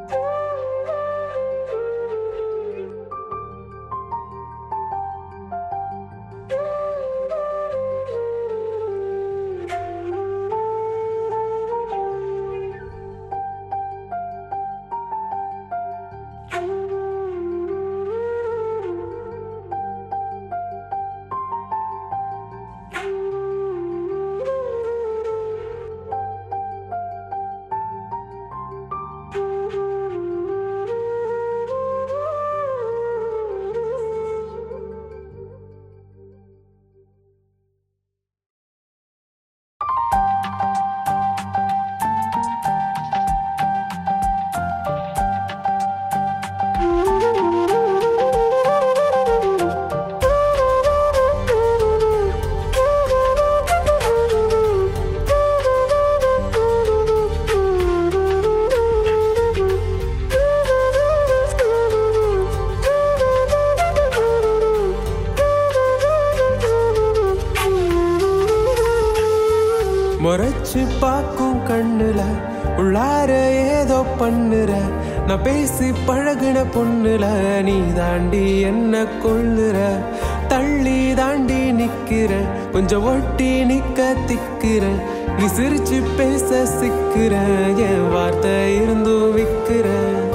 முறைச்சு பார்க்கும் கண்ணுல உள்ளார ஏதோ பண்ணுற நான் பேசி பழகுன பொண்ணுல நீ தாண்டி என்ன கொள்ளுற தள்ளி தாண்டி நிக்கிற கொஞ்சம் ஒட்டி நிக்க திக்கிற நீ சிரிச்சு பேச சிக்கிற என் வார்த்தை இருந்தும் விக்கிற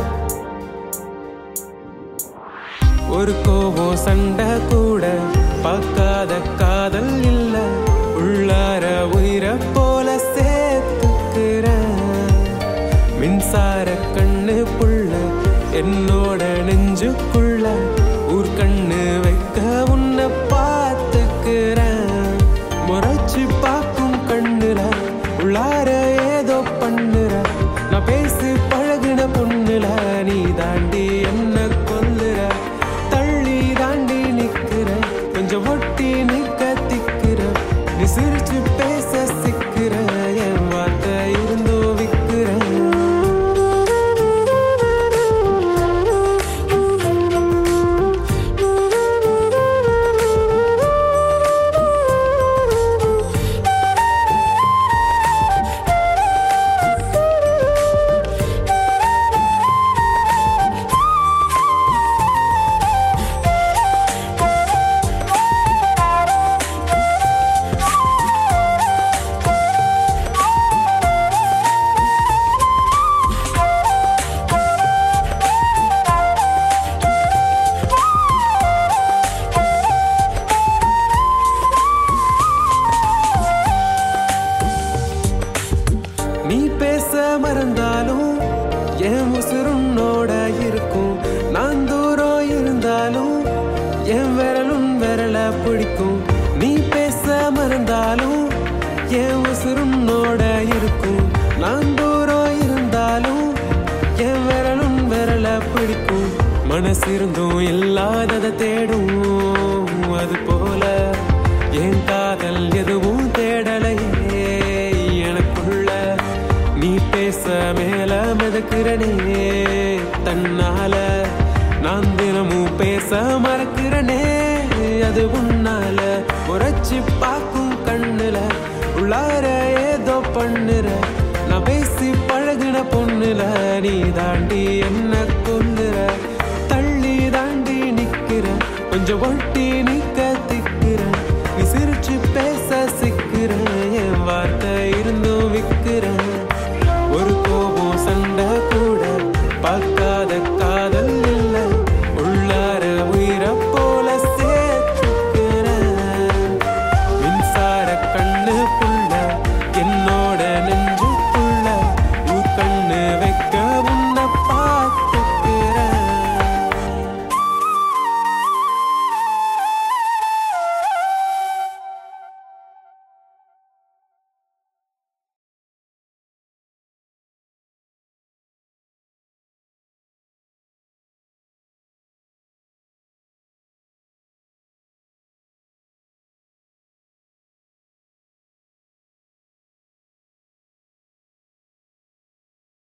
ஒரு கோபம் சண்டை கூட பார்க்காத காதல் இல்ல உள்ளார உயிரை போல சேர்த்துக்கிற மின்சார கண்ணு புள்ள என்னோட நெஞ்சுக்குள்ள ஊர் கண்ணு வைக்க உன்னை பார்த்துக்கிறேன் முறைச்சு பார்க்கும் கண்ணுல உள்ளார ஏதோ பண்ணுற நான் பேசி பழகுன பொண்ணுல நீ தாண்டி என்ன கொல்லுற தள்ளி தாண்டி நிக்கிற கொஞ்சம் ஒட்டி நிக்க திக்கிற நீ சிரிச்சு பேச சிக்கிற என் வார்த்தை இருந்தோ விக்கிற நீ பேச மறந்தாலும் என் உசுருன்னோட இருக்கும் நான் தூரம் இருந்தாலும் என் விரலும் விரல பிடிக்கும் நீ பேச மறந்தாலும் என் உசுருன்னோட இருக்கும் நான் தூரம் இருந்தாலும் என் விரலும் விரல பிடிக்கும் மனசு இருந்தும் இல்லாததை தேடும் அது போல என் காதல் எதுவும் தேடலையே எனக்குள்ள நீ பேச மேல மிதக்கிறனே தன்னால நான் தினமும் பேச மறக்கிறனே அது உன்னால உரைச்சு பார்க்கும் கண்ணுல உள்ளார ஏதோ பண்ணுற நான் பேசி பழகுன பொண்ணுல நீ தாண்டி என்ன கொல்லுற தள்ளி தாண்டி நிக்கிற கொஞ்சம் ஒட்டி நிக்க திக்கிற நீ சிரிச்சு பேச சிக்கிற என் வார்த்தை இருந்தும் விக்கிற ஒரு கோபம் சண்டை கூட பார்க்க